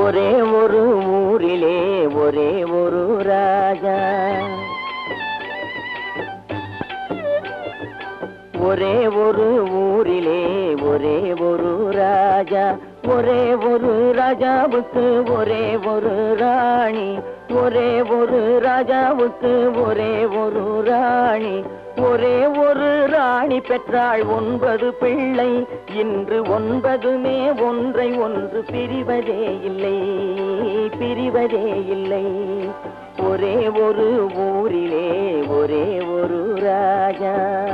ஒரே ஒரு ஊரிலே ஒரே ஒரு ராஜா ஒரே ஒரு ஊரிலே ஒரே ஒரு ராஜா ஒரே ஒரு ராஜாவுக்கு ஒரே ஒரு ராணி ஒரே ஒரு ராஜாவுக்கு ஒரே ஒரு ராணி ஒரே ஒரு ராணி பெற்றாள் ஒன்பது பிள்ளை இன்று ஒன்பதுமே ஒன்றை ஒன்று பிரிவதே இல்லை பிரிவதே இல்லை ஒரே ஒரு ஊரிலே ஒரே ஒரு ராஜா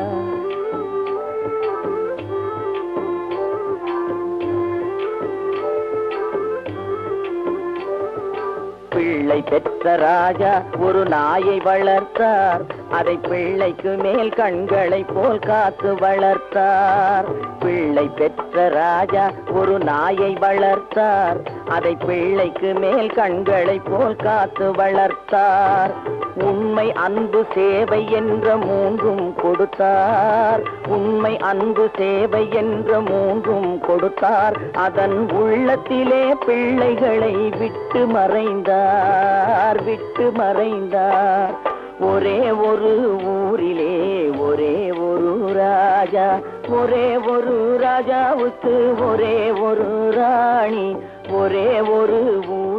பிள்ளை பெற்ற ராஜா ஒரு நாயை வளர்த்தார் அதை பிள்ளைக்கு மேல் கண்களை போல் காத்து வளர்த்தார் பிள்ளை பெற்ற ராஜா ஒரு நாயை வளர்த்தார் அதை பிள்ளைக்கு மேல் கண்களை போல் காத்து வளர்த்தார் உண்மை அன்பு சேவை என்ற மூன்றும் கொடுத்தார் உண்மை அன்பு சேவை என்ற மூன்றும் கொடுத்தார் அதன் உள்ளத்திலே பிள்ளைகளை விட்டு மறைந்தார் விட்டு மறைந்தார் ஒரே ஒரு ஊரிலே ஒரே ஒரு ராஜா ஒரே ஒரு ராஜாவுக்கு ஒரே ஒரு ராணி ஒரே ஒரு ஊர்